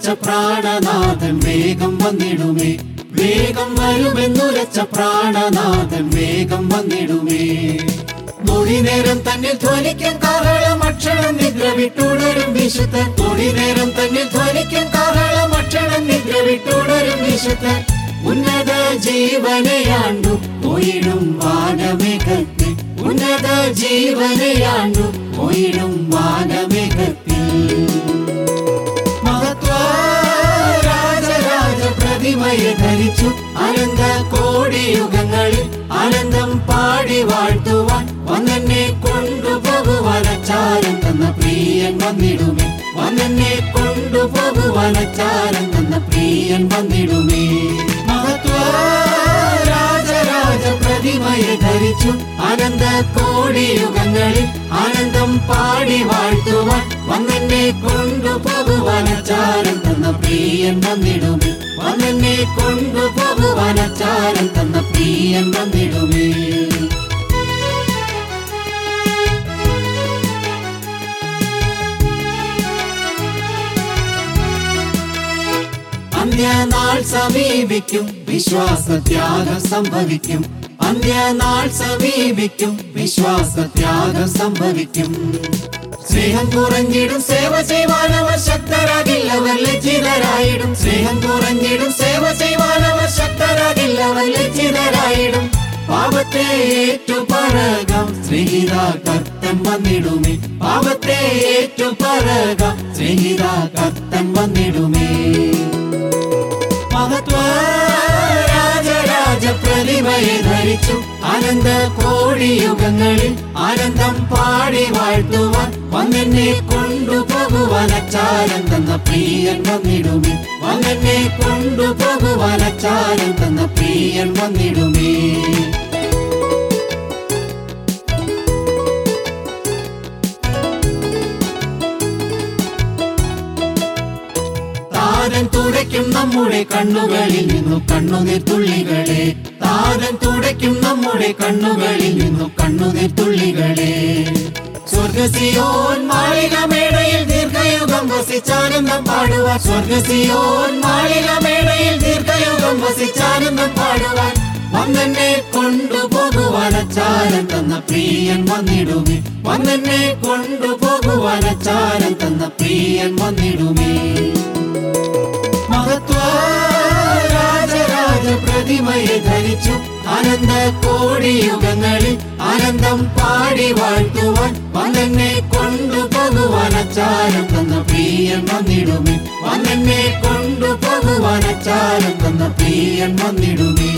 വരുമെന്നുരച്ച പ്രാണനാഥൻ വേഗം വന്നിടുമേ വേഗം വരുമെന്നുരച്ച പ്രാണനാഥൻ വേഗം വന്നിടുമേ മൊഴി നേരം തന്നിൽ ധ്വനിക്കും കാഹളം അക്ഷരം നിദ്ര വിട്ടുണരും വിശുദ്ധൻ മൊഴി നേരം തന്നിൽ ധ്വനിക്കും കാഹളം അക്ഷരം നിദ്ര വിട്ടുണരും വിശുദ്ധൻ ഉന്നത ജീവനെയാണ്ടു പോയിടും വാനമേഘത്തിൽ ഉന്നത ജീവനെയാണ്ടു പോയിടും വാനമേഘത്തിൽ മഹത്വ രാജരാജ പ്രതിമയെ ധരിച്ചു അനന്ത കോടിയുഗങ്ങളിൽ ആനന്ദം പാടി വാഴ്ത്തുവാൻ വന്നെന്നെ കൊണ്ടുപോകുവാൻ അച്ചാരം തന്ന പ്രിയൻ വന്നിടുമേ വന്നെന്നെ കൊണ്ടുപോകുവാൻ അച്ചാരം തന്ന പ്രിയൻ വന്നിടുമേ മഹത്വ രാജരാജ പ്രതിമയെ ധരിച്ചു അനന്ത കോടിയുഗങ്ങളിൽ ആനന്ദം പാടി വാഴ്ത്തുവാൻ വന്നെന്നെ കൊണ്ടുപോകുവാൻ അച്ചാരം തന്ന പ്രിയൻ വന്നിടുമേ വന്നെന്നെ കൊണ്ടുപോകുവാൻ അച്ചാരം തന്ന പ്രിയൻ വന്നിടുമേ അന്ത്യനാൾ സമീപിക്കും വിശ്വാസത്യാഗം സംഭവിക്കും അന്ത്യനാൾ സമീപിക്കും വിശ്വാസത്യാഗം സംഭവിക്കും സ്നേഹം കുറഞ്ഞിടും സേവ ചെയ്യുവാനവർ ശക്തരാകില്ലവർ ലജ്ജിതരായിടും സ്നേഹം കുറഞ്ഞിടും സേവ ചെയ്യുവാനവർ ശക്തരാകില്ലവർ ലജ്ജിതരായിടും പാപത്തെ ഏറ്റുപറകാം സ്നേഹിത കർത്തൻ വന്നിടുമേ പാപത്തെ ഏറ്റുപറകാം സ്നേഹിത കർത്തൻ വന്നിടുമേ മഹത്വ രാജരാജ പ്രതിമയെ ധരിച്ചു ആനന്ദ കോടിയുഗങ്ങളിൽ ആനന്ദം പാടി വാഴ്ത്തുവാൻ വന്നെന്നെ കൊണ്ടുപോകുവാൻ അച്ചാരം തന്ന പ്രിയൻ വന്നിടുമേ വന്നെന്നെ കൊണ്ടുപോകുവാൻ അച്ചാരം തന്ന പ്രിയൻ വന്നിടുമേ താരൻ തുടയ്ക്കും നമ്മുടെ കണ്ണുകളിൽ നിന്നു കണ്ണുനീർ തുള്ളികളെ താരൻ തുടയ്ക്കും നമ്മുടെ കണ്ണുകളിൽ നിന്നു കണ്ണുനീർ തുള്ളികളെ സ്വർഗസിയോൻ മാളിക മേടയിൽ ദീർഘയുഗം വസിച്ചാനന്ദം പാടുവാൻ സ്വർഗസിയോൻ മാളിക മേടയിൽ ദീർഘയുഗം വസിച്ചാനന്ദം പാടുവാൻ വന്നെന്നെ കൊണ്ടുപോകുവാൻ അച്ചാരം തന്ന പ്രിയൻ വന്നിടുമേ വന്നെന്നെ കൊണ്ടുപോകുവാൻ അച്ചാരം തന്ന പ്രിയൻ വന്നിടുമേ മഹത്വ രാജരാജ പ്രതിമയെ ധരിച്ചു ആനന്ദ കോടിയുഗങ്ങളിൽ ആനന്ദം പാടി വാഴ്ത്തുവാൻ വന്നെന്നെ കൊണ്ടുപോകുവാൻ അച്ചാരം തന്ന പ്രിയൻ വന്നിടുമേ വന്നെന്നെ കൊണ്ടുപോകുവാൻ അച്ചാരം തന്ന പ്രിയൻ വന്നിടുമേ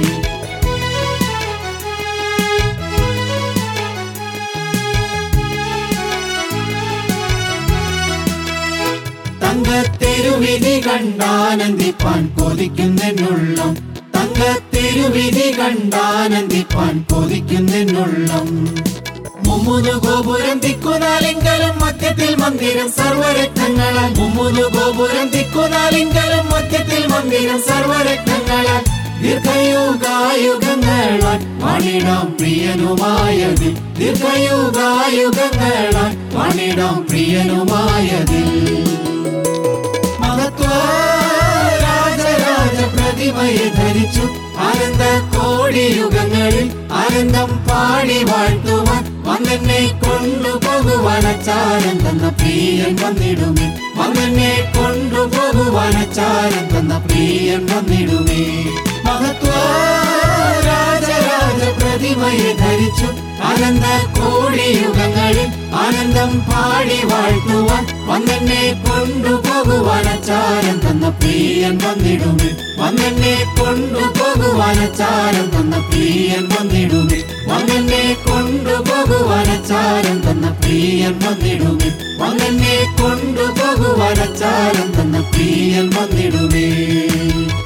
തങ്കത്തെരുവിധി കണ്ടാനന്ദിപ്പാൻ കൊതിക്കുന്നെന്നുള്ളം തങ്കത്തെരുവിധി കണ്ടാനന്ദിപ്പാൻ കൊതിക്കുന്നെന്നുള്ളം മുമ്മുതു ഗോപുരം ദിക്കുനാലിങ്കലും മധ്യത്തിൽ മന്ദിരം സർവരത്നങ്ങളാൽ മുമ്മുതു ഗോപുരം ദിക്കുനാലിങ്കലും മധ്യത്തിൽ മന്ദിരം സർവരത്നങ്ങളാൽ ദീർഘയുഗായുഗങ്ങളാൽ വാണിടാം പ്രിയനുമായതിൽ ദീർഘയുഗായുഗങ്ങളാൽ വാണിടാം പ്രിയനുമായതിൽ മഹത്വ രാജരാജ പ്രതിമയെ ധരിച്ചു ആനന്ദ കോടിയുഗങ്ങളിൽ ആനന്ദം പാടി വാഴ്ത്തുവാൻ വന്നെന്നെ കൊണ്ടുപോകുവാൻ അച്ചാരം തന്ന പ്രിയൻ വന്നിടുമേ വന്നെന്നെ കൊണ്ടുപോകുവാൻ അച്ചാരം തന്ന പ്രിയൻ വന്നിടുമേ മഹത്വ രാജരാജ പ്രതിമയെ ധരിച്ചു ആനന്ദ കോടിയുഗങ്ങളിൽ ആനന്ദം പാടി വാഴ്ത്തുവാൻ വന്നെന്നെ കൊണ്ടുപോകുവാൻ അച്ചാരം തന്ന പ്രിയൻ വന്നിടുമേ വന്നെന്നെ കൊണ്ടുപോകുവാൻ അച്ചാരം തന്ന പ്രിയൻ വന്നിടുമേ വന്നെന്നെ കൊണ്ടുപോകുവാൻ അച്ചാരം തന്ന പ്രിയൻ വന്നിടുമേ വന്നെന്നെ കൊണ്ടുപോകുവാൻ അച്ചാരം തന്ന പ്രിയൻ വന്നിടുമേ